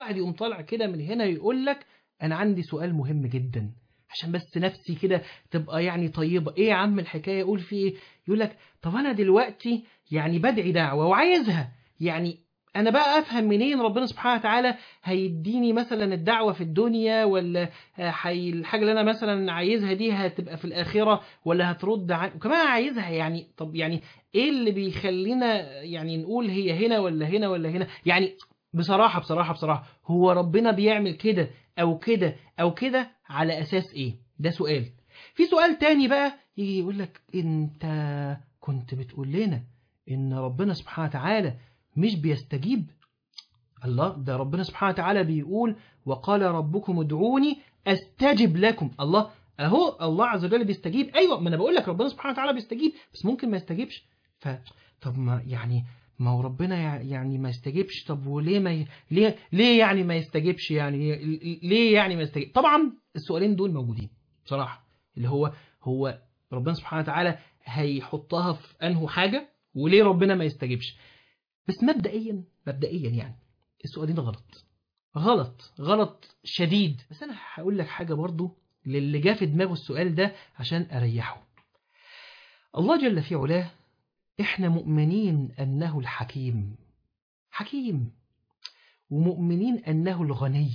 واحد يقوم طالع كده من هنا يقول لك انا عندي سؤال مهم جدا عشان بس نفسي كده تبقى يعني طيبة ايه يا عم الحكاية يقول في ايه يقول لك طب انا دلوقتي يعني بدعي دعوة وعايزها يعني انا بقى افهم منين ربنا سبحانه وتعالى هيديني مثلا الدعوة في الدنيا ولا حي الحاجة اللي انا مثلا عايزها دي هتبقى في الاخرة ولا هترد عن وكمان عايزها يعني طب يعني ايه اللي بيخلينا يعني نقول هي هنا ولا هنا ولا هنا يعني بصراحة بصراحة بصراحة هو ربنا بيعمل كده أو كده أو كده على أساس إيه ده سؤال في سؤال تاني بقى يجي يقول لك أنت كنت بتقول لنا إن ربنا سبحانه وتعالى مش بيستجيب الله ده ربنا سبحانه وتعالى بيقول وقال ربكم ادعوني أستجب لكم الله أهو الله عز وجل بيستجيب أيوة ما أنا بقول لك ربنا سبحانه وتعالى بيستجيب بس ممكن ما يستجيبش ف طب ما يعني ما هو ربنا يعني ما يستجيبش طب وليه ما ي... ليه ليه يعني ما يستجيبش يعني ليه يعني ما يستجيب طبعا السؤالين دول موجودين بصراحة اللي هو هو ربنا سبحانه وتعالى هيحطها في انه حاجة وليه ربنا ما يستجيبش بس مبدئيا مبدئيا يعني السؤالين غلط غلط غلط شديد بس انا هقول لك حاجة برضو للي جا في دماغه السؤال ده عشان اريحه الله جل في علاه احنا مؤمنين انه الحكيم حكيم ومؤمنين انه الغني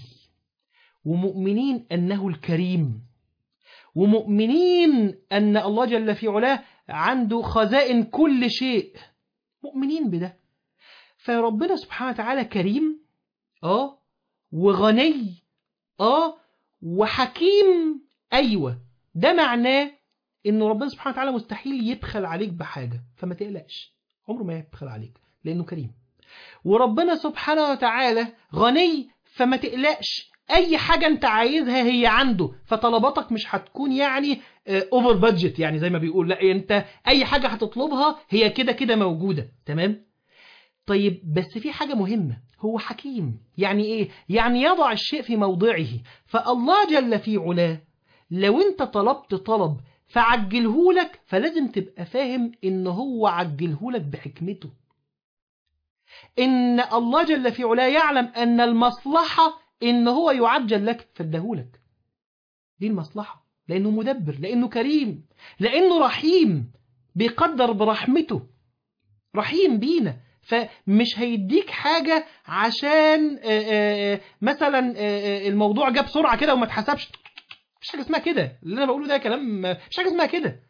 ومؤمنين انه الكريم ومؤمنين ان الله جل في علاه عنده خزائن كل شيء مؤمنين بده فربنا سبحانه وتعالى كريم اه وغني اه وحكيم ايوه ده معناه انه ربنا سبحانه وتعالى مستحيل يبخل عليك بحاجة فما تقلقش عمره ما يبخل عليك لانه كريم وربنا سبحانه وتعالى غني فما تقلقش اي حاجة انت عايزها هي عنده فطلباتك مش هتكون يعني اوفر بادجت يعني زي ما بيقول لا انت اي حاجة هتطلبها هي كده كده موجودة تمام طيب بس في حاجة مهمة هو حكيم يعني ايه يعني يضع الشيء في موضعه فالله جل في علاه لو انت طلبت طلب فعجلهولك فلازم تبقى فاهم ان هو عجلهولك بحكمته ان الله جل في علاه يعلم ان المصلحة ان هو يعجل لك فادهولك دي المصلحة لانه مدبر لانه كريم لانه رحيم بيقدر برحمته رحيم بينا فمش هيديك حاجة عشان مثلا الموضوع جاب بسرعة كده وما اتحسبش مفيش حاجة اسمها كده اللي أنا بقوله ده كلام مفيش حاجة اسمها كده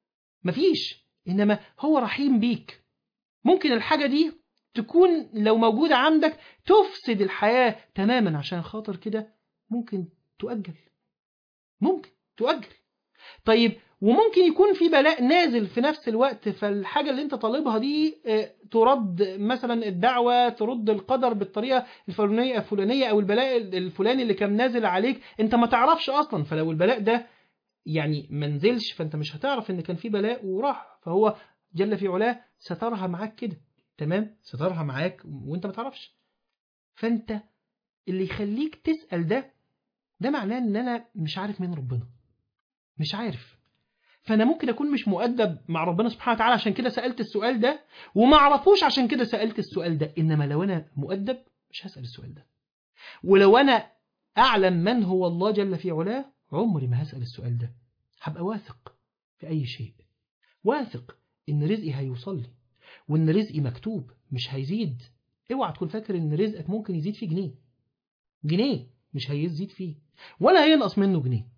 مفيش إنما هو رحيم بيك ممكن الحاجة دي تكون لو موجودة عندك تفسد الحياة تماما عشان خاطر كده ممكن تؤجل ممكن تؤجل طيب وممكن يكون في بلاء نازل في نفس الوقت فالحاجة اللي انت طالبها دي ترد مثلا الدعوة ترد القدر بالطريقة الفلانية الفلانية او البلاء الفلاني اللي كان نازل عليك انت ما تعرفش اصلا فلو البلاء ده يعني منزلش فانت مش هتعرف ان كان في بلاء وراح فهو جل في علاه سترها معاك كده تمام سترها معاك وانت ما تعرفش فانت اللي يخليك تسأل ده ده معناه ان انا مش عارف مين ربنا مش عارف فانا ممكن اكون مش مؤدب مع ربنا سبحانه وتعالى عشان كده سالت السؤال ده وما اعرفوش عشان كده سالت السؤال ده انما لو انا مؤدب مش هسال السؤال ده ولو انا اعلم من هو الله جل في علاه عمري ما هسال السؤال ده هبقى واثق في اي شيء واثق ان رزقي هيوصل لي وان رزقي مكتوب مش هيزيد اوعى تكون فاكر ان رزقك ممكن يزيد فيه جنيه جنيه مش هيزيد فيه ولا هينقص منه جنيه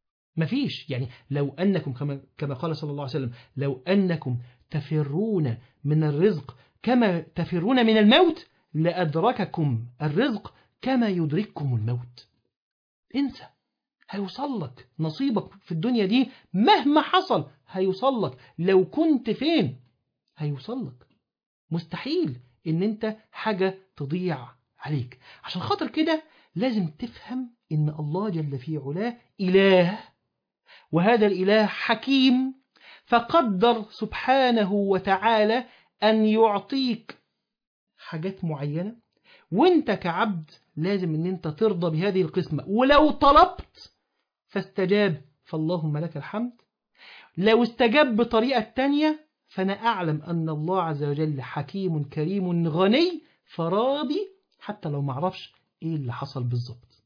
مفيش يعني لو أنكم كما, كما قال صلى الله عليه وسلم لو أنكم تفرون من الرزق كما تفرون من الموت لأدرككم الرزق كما يدرككم الموت انسى هيوصل لك نصيبك في الدنيا دي مهما حصل هيوصل لك لو كنت فين هيوصل لك مستحيل ان انت حاجة تضيع عليك عشان خاطر كده لازم تفهم ان الله جل في علاه إله وهذا الإله حكيم فقدر سبحانه وتعالى أن يعطيك حاجات معينة وانت كعبد لازم ان انت ترضى بهذه القسمة ولو طلبت فاستجاب فاللهم لك الحمد لو استجاب بطريقة تانية فأنا أعلم أن الله عز وجل حكيم كريم غني فراضي حتى لو معرفش ايه اللي حصل بالظبط